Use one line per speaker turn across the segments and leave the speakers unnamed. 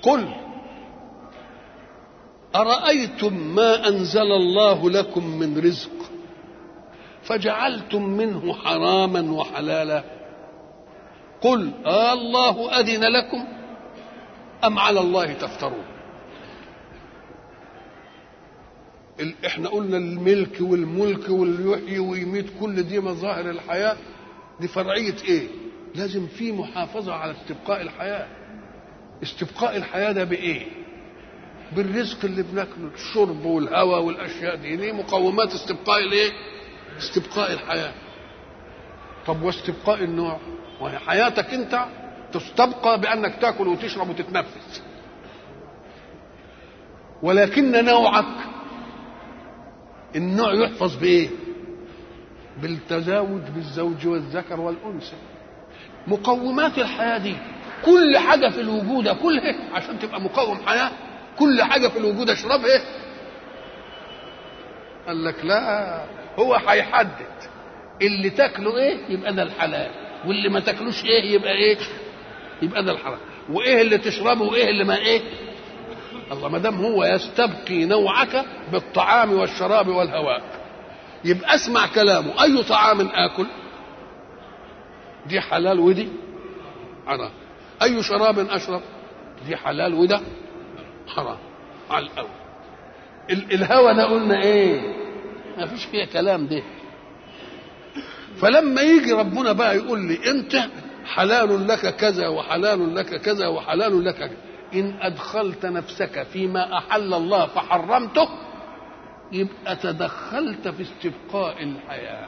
قل أرأيتم ما أنزل الله لكم من رزق فجعلتم منه حراما وحلالا قل آه الله أذن لكم أم على الله تفترون احنا قلنا الملك والملك واللي يحيي ويميت كل دي مظاهر الحياة دي فرعية ايه لازم في محافظة على استبقاء الحياة استبقاء الحياة ده بإيه بالرزق اللي بناكله الشرب والهواء والأشياء دي دي مقومات استبقاء الايه استبقاء الحياة طب واستبقاء النوع وهي حياتك انت تستبقى بأنك تاكل وتشرب وتتنفس ولكن نوعك النوع يحفظ بايه بالتزاوج بالزوج والذكر والانثى مقومات الحياه دي كل حاجه في الوجود كلها عشان تبقى مقوم حياه كل حاجه في الوجود اشربها قال لك لا هو هيحدد اللي تاكله ايه يبقى ده الحلال واللي ما تاكلوش ايه يبقى ايه يبقى ده الحرام وايه اللي تشربه وايه اللي ما ايه الله ما دام هو يستبقي نوعك بالطعام والشراب والهواء يبقى اسمع كلامه اي طعام اكل دي حلال ودي حرام اي شراب اشرب دي حلال وده حرام على الاول الهوى ده قلنا ايه ما فيش فيها كلام ده فلما يجي ربنا بقى يقول لي انت حلال لك كذا وحلال لك كذا وحلال لك كذا إن أدخلت نفسك فيما أحل الله فحرمته يبقى تدخلت في استبقاء الحياة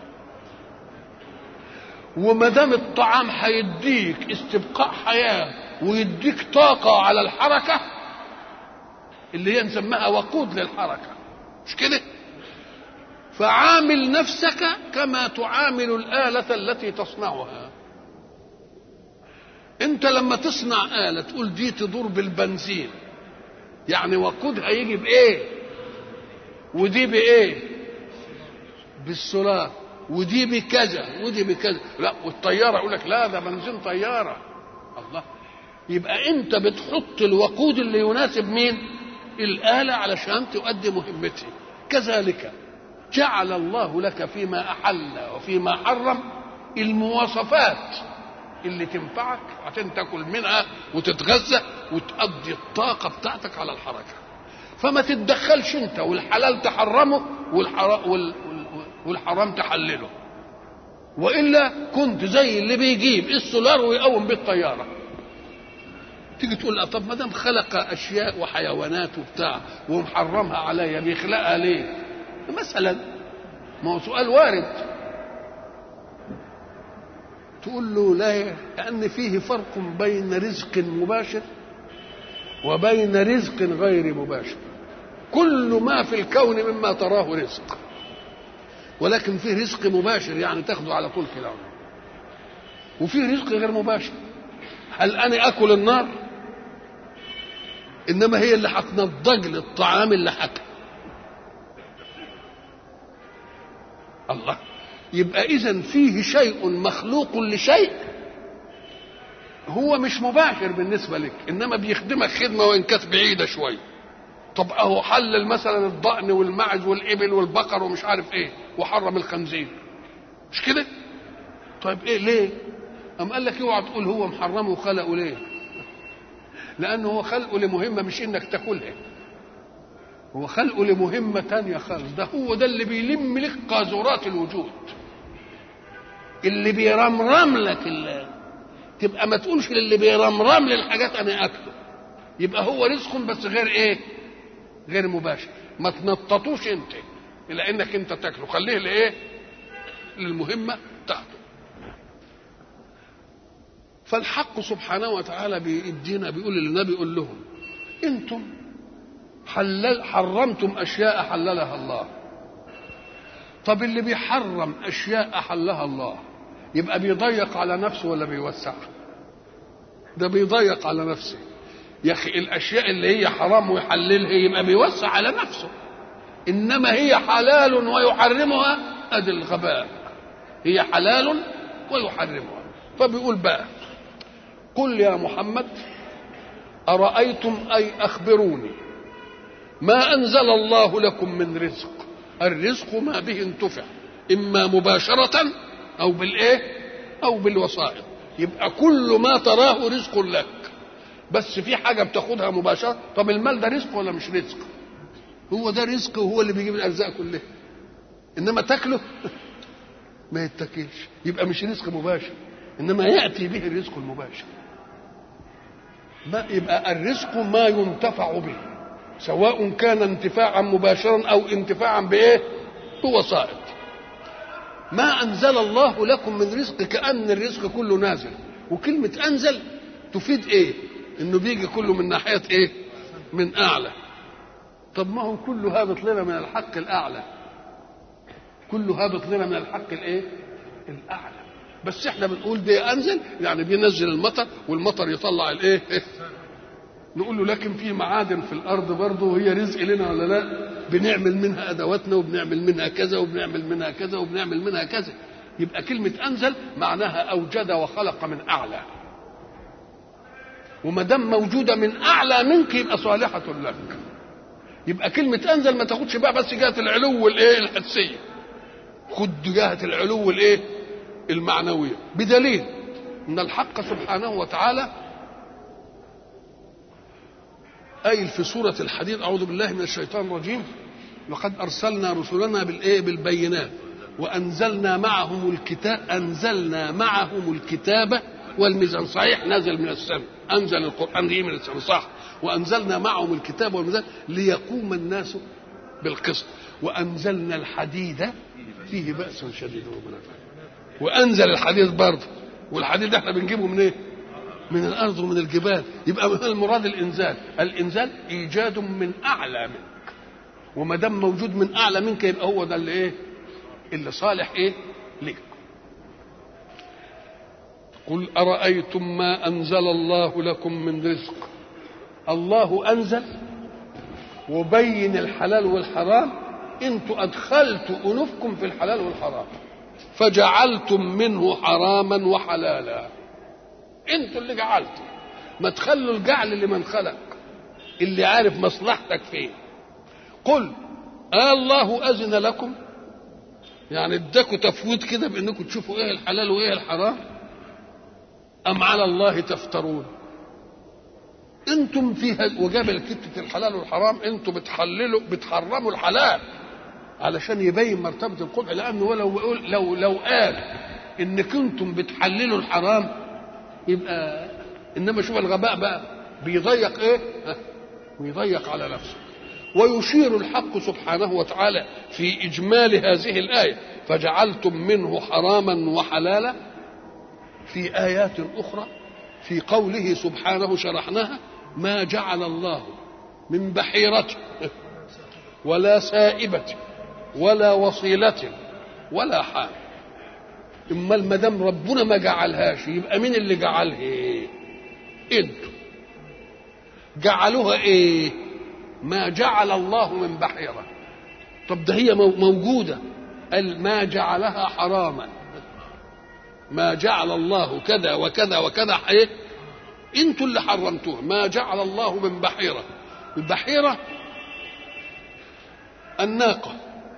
وما دام الطعام هيديك استبقاء حياة ويديك طاقة على الحركة اللي هي نسميها وقود للحركة مش كده؟ فعامل نفسك كما تعامل الآلة التي تصنعها انت لما تصنع آلة تقول دي تدور بالبنزين يعني وقودها يجي بإيه ودي بإيه بالسولار ودي بكذا ودي بكذا لا والطيارة يقول لك لا ده بنزين طيارة الله يبقى انت بتحط الوقود اللي يناسب مين الآلة علشان تؤدي مهمتها كذلك جعل الله لك فيما أحل وفيما حرم المواصفات اللي تنفعك عشان تاكل منها وتتغذى وتقضي الطاقة بتاعتك على الحركة فما تتدخلش انت والحلال تحرمه والحرام, والحرام تحلله والا كنت زي اللي بيجيب السولار ويقوم بيه الطياره تيجي تقول لا طب ما دام خلق اشياء وحيوانات وبتاع ومحرمها عليا بيخلقها ليه؟ مثلا ما هو سؤال وارد تقول له لا لأن فيه فرق بين رزق مباشر وبين رزق غير مباشر كل ما في الكون مما تراه رزق ولكن فيه رزق مباشر يعني تاخده على طول كده وفيه رزق غير مباشر هل أنا أكل النار إنما هي اللي هتنضج لي الطعام اللي حكى الله يبقى اذا فيه شيء مخلوق لشيء هو مش مباشر بالنسبه لك انما بيخدمك خدمه وان كانت بعيده شويه طب اهو حلل مثلا الضأن والمعز والابل والبقر ومش عارف ايه وحرم الخنزير مش كده طيب ايه ليه أم قال لك اوعى تقول هو محرمه وخلقه ليه لانه هو خلقه لمهمه مش انك تاكلها هو خلقه لمهمه تانية خالص ده هو ده اللي بيلم لك قاذورات الوجود اللي بيرمرم لك اللي تبقى ما تقولش للي بيرمرم لي الحاجات انا اكله يبقى هو رزق بس غير ايه غير مباشر ما تنططوش انت الى انك انت تاكله خليه لايه للمهمه بتاعته فالحق سبحانه وتعالى بيدينا بيقول للنبي يقول لهم انتم حلل حرمتم اشياء حللها الله طب اللي بيحرم اشياء احلها الله يبقى بيضيق على نفسه ولا بيوسع ده بيضيق على نفسه يا اخي الاشياء اللي هي حرام ويحللها يبقى بيوسع على نفسه انما هي حلال ويحرمها ادي الغباء هي حلال ويحرمها فبيقول بقى قل يا محمد أرأيتم أي أخبروني ما أنزل الله لكم من رزق الرزق ما به انتفع إما مباشرة أو بالإيه أو بالوسائط يبقى كل ما تراه رزق لك بس في حاجة بتاخدها مباشرة طب المال ده رزق ولا مش رزق هو ده رزق وهو اللي بيجيب الأرزاق كلها إنما تاكله ما يتاكلش يبقى مش رزق مباشر إنما يأتي به الرزق المباشر ما يبقى الرزق ما ينتفع به سواء كان انتفاعا مباشرا او انتفاعا بايه بوسائط ما انزل الله لكم من رزق كان الرزق كله نازل وكلمه انزل تفيد ايه انه بيجي كله من ناحيه ايه من اعلى طب ما هو كله هابط لنا من الحق الاعلى كله هابط لنا من الحق الايه الاعلى بس احنا بنقول ده انزل يعني بينزل المطر والمطر يطلع الايه نقول له لكن في معادن في الارض برضه وهي رزق لنا ولا لا بنعمل منها ادواتنا وبنعمل منها كذا وبنعمل منها كذا وبنعمل منها كذا يبقى كلمة أنزل معناها أوجد وخلق من أعلى وما دام موجودة من أعلى منك يبقى صالحة لك يبقى كلمة أنزل ما تاخدش بقى بس جهة العلو الإيه الحسية خد جهة العلو الإيه المعنوية بدليل أن الحق سبحانه وتعالى قايل في سورة الحديد أعوذ بالله من الشيطان الرجيم لقد أرسلنا رسلنا بالإيه بالبينات وأنزلنا معهم الكتاب أنزلنا معهم الكتاب والميزان صحيح نزل من السماء أنزل القرآن دي من السماء صح وأنزلنا معهم الكتاب والميزان ليقوم الناس بالقسط وأنزلنا الحديد فيه بأس شديد ومنافع وأنزل الحديد برضه والحديد ده احنا بنجيبه من ايه؟ من الارض ومن الجبال يبقى المراد الانزال الانزال ايجاد من اعلى منك وما دام موجود من اعلى منك يبقى هو ده اللي ايه اللي صالح ايه لك قل ارايتم ما انزل الله لكم من رزق الله انزل وبين الحلال والحرام انتوا ادخلتوا انوفكم في الحلال والحرام فجعلتم منه حراما وحلالا انتوا اللي جعلتوا ما تخلوا الجعل لمن خلق اللي عارف مصلحتك فين قل آه الله أذن لكم يعني اداكوا تفويض كده بانكم تشوفوا ايه الحلال وايه الحرام ام على الله تفترون انتم فيها وجاب كتة الحلال والحرام انتم بتحللوا بتحرموا الحلال علشان يبين مرتبة القبح لانه لو لو لو قال ان كنتم بتحللوا الحرام يبقى انما شوف الغباء بقى بيضيق ايه ويضيق على نفسه ويشير الحق سبحانه وتعالى في اجمال هذه الايه فجعلتم منه حراما وحلالا في ايات اخرى في قوله سبحانه شرحناها ما جعل الله من بحيرة ولا سائبة ولا وصيلة ولا حال اما ما دام ربنا ما جعلهاش يبقى مين اللي جعلها ايه انتوا جعلوها ايه ما جعل الله من بحيره طب ده هي موجوده قال ما جعلها حراما ما جعل الله كذا وكذا وكذا ايه انتوا اللي حرمتوها ما جعل الله من بحيره البحيره الناقه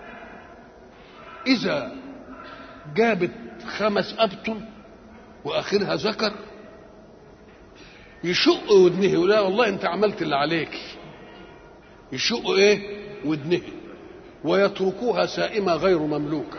اذا جابت خمس أبطن وآخرها ذكر يشق ودنه يقول والله أنت عملت اللي عليك يشق إيه ودنه ويتركوها سائمة غير مملوكة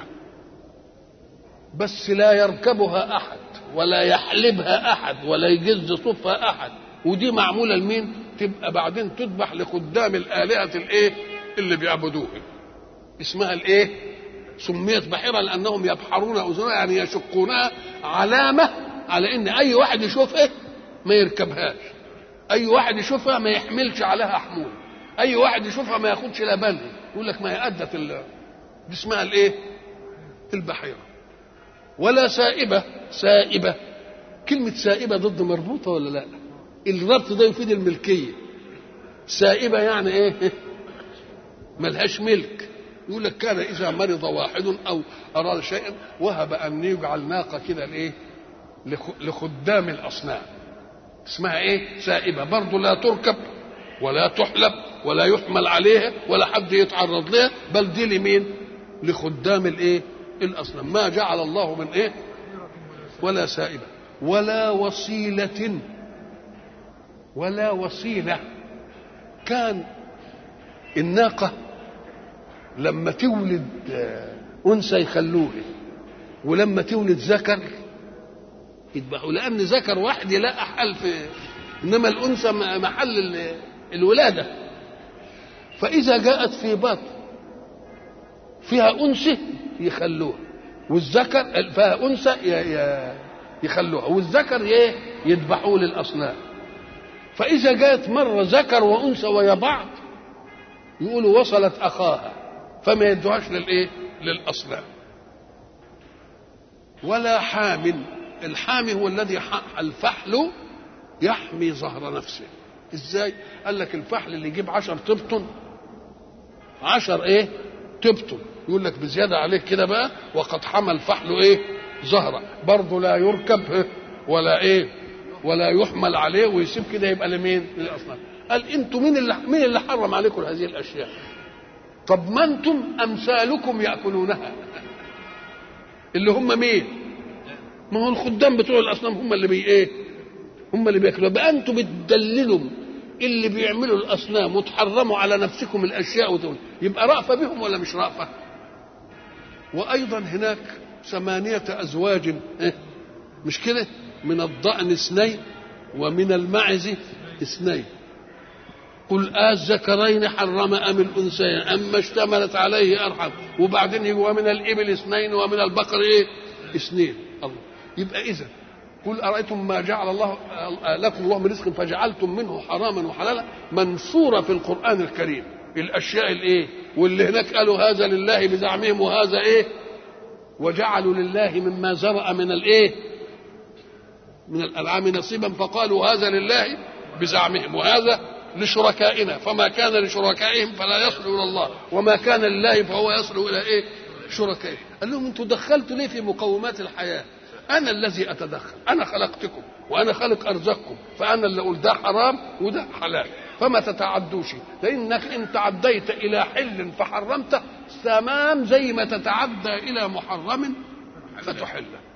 بس لا يركبها أحد ولا يحلبها أحد ولا يجز صفها أحد ودي معمولة لمين تبقى بعدين تذبح لخدام الآلهة الإيه اللي بيعبدوها اسمها الإيه سميت بحيرة لأنهم يبحرون أذنها يعني يشقونها علامة على إن أي واحد يشوفها ما يركبهاش أي واحد يشوفها ما يحملش عليها حمول أي واحد يشوفها ما ياخدش لبنها يقول لك ما هي أدت دي اسمها الإيه؟ البحيرة ولا سائبة سائبة كلمة سائبة ضد مربوطة ولا لا؟ الربط ده يفيد الملكية سائبة يعني إيه؟ ملهاش ملك يقول لك كان اذا مرض واحد او اراد شيئا وهب ان يجعل ناقه كده لايه لخدام الاصنام اسمها ايه سائبه برضه لا تركب ولا تحلب ولا يحمل عليها ولا حد يتعرض لها بل دي لمين لخدام الايه الاصنام ما جعل الله من ايه ولا سائبه ولا وصيله ولا وصيله كان الناقه لما تولد انثى يخلوها ولما تولد ذكر يذبحوا لان ذكر واحد يلاقى حل في انما الانثى محل الولاده فاذا جاءت في بطن فيها انثى يخلوها والذكر فيها انثى يخلوها والذكر ايه يذبحوه للاصنام فاذا جاءت مره ذكر وانثى ويا بعض يقولوا وصلت اخاها فما يدوهاش للايه للاصنام ولا حام الحامي هو الذي الفحل يحمي ظهر نفسه ازاي قال لك الفحل اللي يجيب عشر تبطن عشر ايه تبطن يقول لك بزيادة عليه كده بقى وقد حمى الفحل ايه ظهره برضه لا يركب ولا ايه ولا يحمل عليه ويسيب كده يبقى لمين للاصنام قال انتوا مين اللي مين اللي حرم عليكم هذه الاشياء طب ما انتم امثالكم ياكلونها اللي هم مين ما هو الخدام بتوع الاصنام هم اللي بي ايه هم اللي بياكلوا بقى انتوا بتدللوا اللي بيعملوا الاصنام وتحرموا على نفسكم الاشياء وتقول يبقى رأفة بهم ولا مش رأفة وايضا هناك ثمانية ازواج إيه؟ مش كده من الضأن اثنين ومن المعز اثنين قل الذكرين حرم ام الانثيين اما اشتملت عليه ارحم وبعدين يجي ومن الابل اثنين ومن البقر ايه اثنين الله يبقى اذا قل ارايتم ما جعل الله لكم الله من رزق فجعلتم منه حراما وحلالا منصوره في القران الكريم الاشياء الايه واللي هناك قالوا هذا لله بزعمهم وهذا ايه وجعلوا لله مما زرع من الايه من الانعام نصيبا فقالوا هذا لله بزعمهم وهذا لشركائنا فما كان لشركائهم فلا يصل الى الله وما كان لله فهو يصل الى ايه شركائه قال لهم انتم دخلتوا ليه في مقومات الحياه انا الذي اتدخل انا خلقتكم وانا خلق ارزاقكم فانا اللي اقول ده حرام وده حلال فما تتعدوش لانك ان تعديت الى حل فحرمته تمام زي ما تتعدى الى محرم فتحله